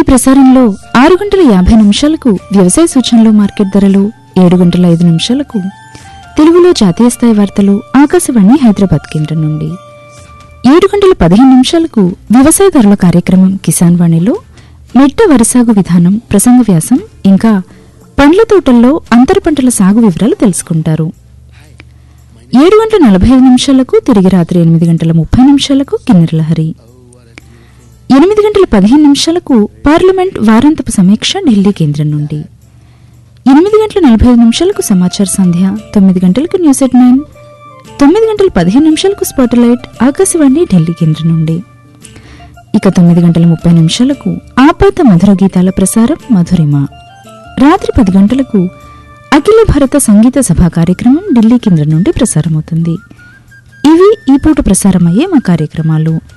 ప్రసారంలో ఆరు గంటల యాభై నిమిషాలకు వ్యవసాయ సూచనలు మార్కెట్ ధరలు ఏడు గంటల ఐదు నిమిషాలకు తెలుగులో జాతీయ స్థాయి వార్తలు ఆకాశవాణి హైదరాబాద్ కేంద్రం నుండి ఏడు గంటల పదిహేను నిమిషాలకు వ్యవసాయదారుల కార్యక్రమం కిసాన్ వాణిలో మెట్ట వరిసాగు విధానం ప్రసంగ వ్యాసం ఇంకా పండ్ల తోటల్లో అంతర పంటల సాగు వివరాలు తెలుసుకుంటారు ఏడు గంటల నలభై ఐదు నిమిషాలకు తిరిగి రాత్రి ఎనిమిది గంటల ముప్పై నిమిషాలకు కిన్నెరలహరి ఎనిమిది గంటల పదిహేను నిమిషాలకు పార్లమెంట్ వారాంతపు సమీక్ష ఢిల్లీ కేంద్రం నుండి ఎనిమిది గంటల నలభై ఐదు నిమిషాలకు సమాచార సంధ్య తొమ్మిది గంటలకు న్యూస్ ఎట్ నైన్ తొమ్మిది గంటల పదిహేను నిమిషాలకు స్పాట్లైట్ ఆకాశవాణి ఢిల్లీ కేంద్రం నుండి ఇక తొమ్మిది గంటల ముప్పై నిమిషాలకు ఆపాత మధుర గీతాల ప్రసారం మధురిమ రాత్రి పది గంటలకు అఖిల భారత సంగీత సభ కార్యక్రమం ఢిల్లీ కేంద్రం నుండి ప్రసారమవుతుంది ఇవి ఈ పూట ప్రసారమయ్యే మా కార్యక్రమాలు